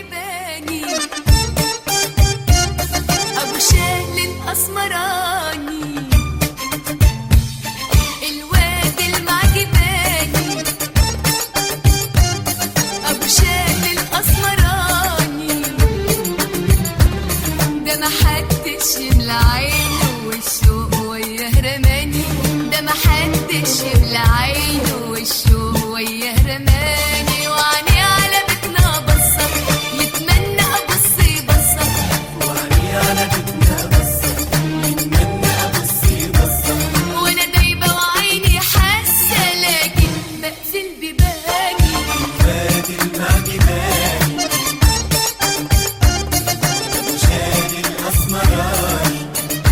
المعجباني ابو شال الاسمراني الواد المعجباني ابو شال الاسمراني ده محدش يملى عينه والشوق وياه رماني ده محدش يملى عينه والشوق وياه رماني وعني على بيتنا بصة يتمنى ابص بصة وعني على بيتنا بصة يتمنى أبص بصة وانا دايبة وعيني حاسة لكن بقفل بيباني فات المعجباني أبو شاد الأسمراني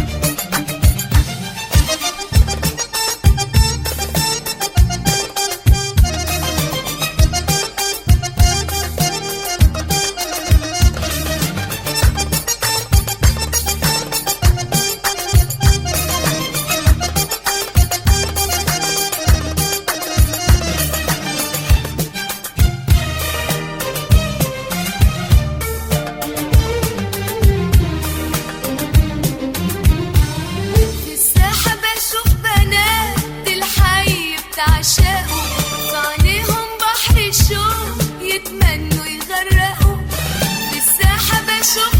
في الساحة بشوف بنات الحي بتعشقوا في عينيهم بحر الشوق يتمنوا يغرقوا في الساحة بشوف